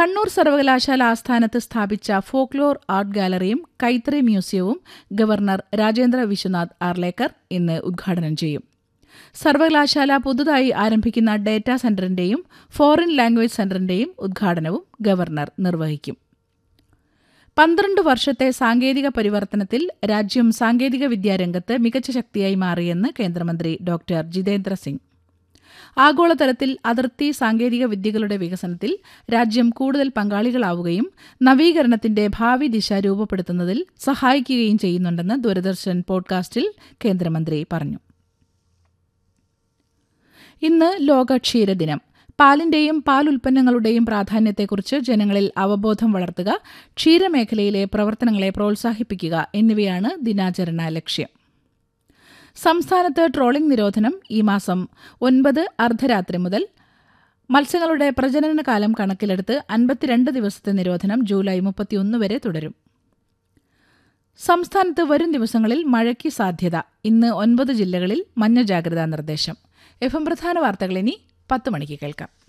കണ്ണൂർ സർവകലാശാല ആസ്ഥാനത്ത് സ്ഥാപിച്ച ഫോക്ലോർ ആർട്ട് ഗാലറിയും കൈത്തറി മ്യൂസിയവും ഗവർണർ രാജേന്ദ്ര വിശ്വനാഥ് ആർലേക്കർ ഇന്ന് ഉദ്ഘാടനം ചെയ്യും സർവകലാശാല പുതുതായി ആരംഭിക്കുന്ന ഡേറ്റാ സെന്ററിന്റെയും ഫോറിൻ ലാംഗ്വേജ് സെന്ററിന്റെയും ഉദ്ഘാടനവും ഗവർണർ നിർവഹിക്കും പന്ത്രണ്ട് വർഷത്തെ സാങ്കേതിക പരിവർത്തനത്തിൽ രാജ്യം സാങ്കേതിക വിദ്യാരംഗത്ത് മികച്ച ശക്തിയായി മാറിയെന്ന് കേന്ദ്രമന്ത്രി ഡോക്ടർ ജിതേന്ദ്ര സിംഗ് ആഗോളതലത്തിൽ അതിർത്തി സാങ്കേതിക വിദ്യകളുടെ വികസനത്തിൽ രാജ്യം കൂടുതൽ പങ്കാളികളാവുകയും നവീകരണത്തിന്റെ ഭാവി ദിശ രൂപപ്പെടുത്തുന്നതിൽ സഹായിക്കുകയും ചെയ്യുന്നുണ്ടെന്ന് ദൂരദർശൻ പോഡ്കാസ്റ്റിൽ കേന്ദ്രമന്ത്രി പറഞ്ഞു ഇന്ന് ലോക ക്ഷീരദിനം പാലിന്റെയും പാൽ ഉൽപ്പന്നങ്ങളുടെയും പ്രാധാന്യത്തെക്കുറിച്ച് ജനങ്ങളിൽ അവബോധം വളർത്തുക ക്ഷീരമേഖലയിലെ പ്രവർത്തനങ്ങളെ പ്രോത്സാഹിപ്പിക്കുക എന്നിവയാണ് ദിനാചരണ ലക്ഷ്യം സംസ്ഥാനത്ത് ട്രോളിംഗ് നിരോധനം ഈ മാസം ഒൻപത് അർദ്ധരാത്രി മുതൽ മത്സ്യങ്ങളുടെ പ്രജനനകാലം കണക്കിലെടുത്ത് അൻപത്തിരണ്ട് ദിവസത്തെ നിരോധനം ജൂലൈ മുപ്പത്തിയൊന്ന് വരെ തുടരും സംസ്ഥാനത്ത് വരും ദിവസങ്ങളിൽ മഴയ്ക്ക് സാധ്യത ഇന്ന് ഒൻപത് ജില്ലകളിൽ മഞ്ഞ ജാഗ്രതാ നിർദ്ദേശം എഫ് എം പ്രധാന വാർത്തകൾ ഇനി പത്ത് മണിക്ക് കേൾക്കാം